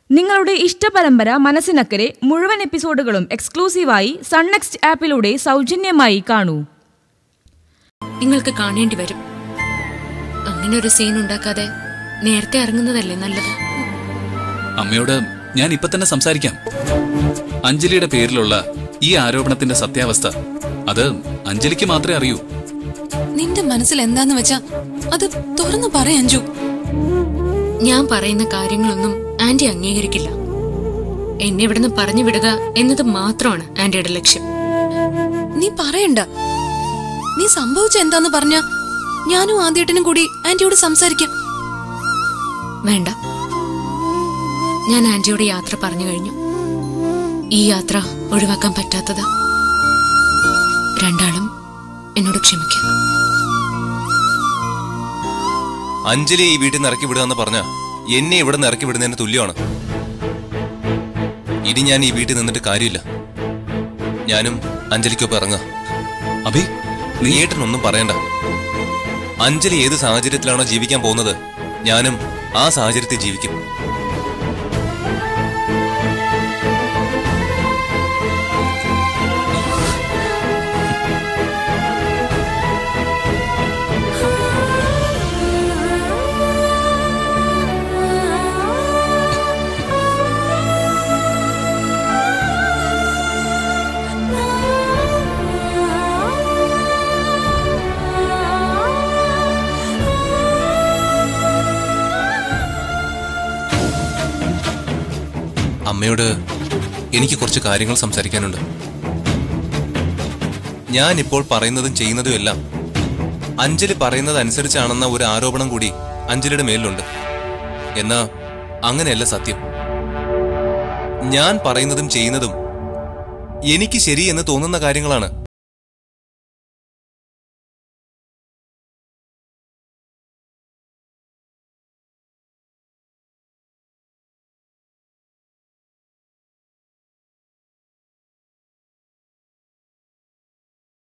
നിങ്ങളുടെ ഇഷ്ടപരമ്പര മനസ്സിനക്കരെ മുഴുവൻ എപ്പിസോഡുകളും എക്സ്ക്ലൂസീവായി സൺനെക്സ്റ്റ് ആപ്പിലൂടെ സൗജന്യമായി കാണൂ നിങ്ങൾക്ക് കാണേണ്ടി വരും അങ്ങനെ ഒരു സീൻ ഉണ്ടാക്കാതെ നേരത്തെ ഇറങ്ങുന്നതല്ലേ നല്ലത് അമ്മയോട് ഞാൻ ഇപ്പൊ തന്നെ സംസാരിക്കാം അഞ്ജലിയുടെ പേരിലുള്ള ഈ ആരോപണത്തിന്റെ സത്യാവസ്ഥ അത് അഞ്ജലിക്ക് മാത്രമേ അറിയൂ നിന്റെ മനസ്സിൽ എന്താന്ന് വെച്ചാ അത് തുറന്നു പറ അഞ്ജു ഞാൻ പറയുന്ന കാര്യങ്ങളൊന്നും ആന്റി അംഗീകരിക്കില്ല എന്നെ ഇവിടുന്ന് പറഞ്ഞു വിടുക എന്നത് മാത്രമാണ് ആന്റിയുടെ ലക്ഷ്യം നീ പറയണ്ട നീ സംഭവിച്ച എന്താന്ന് പറഞ്ഞ ഞാനും ആദ്യേട്ടനും കൂടി ആന്റിയോട് സംസാരിക്കാം വേണ്ട ഞാൻ ആന്റിയോട് യാത്ര പറഞ്ഞു കഴിഞ്ഞു ഈ യാത്ര ഒഴിവാക്കാൻ പറ്റാത്തത് രണ്ടാളും എന്നോട് ക്ഷമിക്കുക അഞ്ജലി ഈ വീട്ടിൽ നിന്ന് ഇറക്കി വിടുക പറഞ്ഞ എന്നെ ഇവിടെ നിന്ന് ഇറക്കി വിടുന്നതിന് തുല്യമാണ് ഇനി ഞാൻ ഈ വീട്ടിൽ നിന്നിട്ട് കാര്യമില്ല ഞാനും അഞ്ജലിക്കൊപ്പം ഇറങ്ങാം അഭി നീ ഏട്ടനൊന്നും പറയണ്ട അഞ്ജലി ഏത് സാഹചര്യത്തിലാണോ ജീവിക്കാൻ പോകുന്നത് ഞാനും ആ സാഹചര്യത്തിൽ ജീവിക്കും അമ്മയോട് എനിക്ക് കുറച്ച് കാര്യങ്ങൾ സംസാരിക്കാനുണ്ട് ഞാൻ ഇപ്പോൾ പറയുന്നതും ചെയ്യുന്നതും എല്ലാം അഞ്ജലി പറയുന്നത് അനുസരിച്ചാണെന്ന ഒരു ആരോപണം കൂടി അഞ്ജലിയുടെ മേലിലുണ്ട് എന്നാ അങ്ങനെയല്ല സത്യം ഞാൻ പറയുന്നതും ചെയ്യുന്നതും എനിക്ക് ശരിയെന്ന് തോന്നുന്ന കാര്യങ്ങളാണ്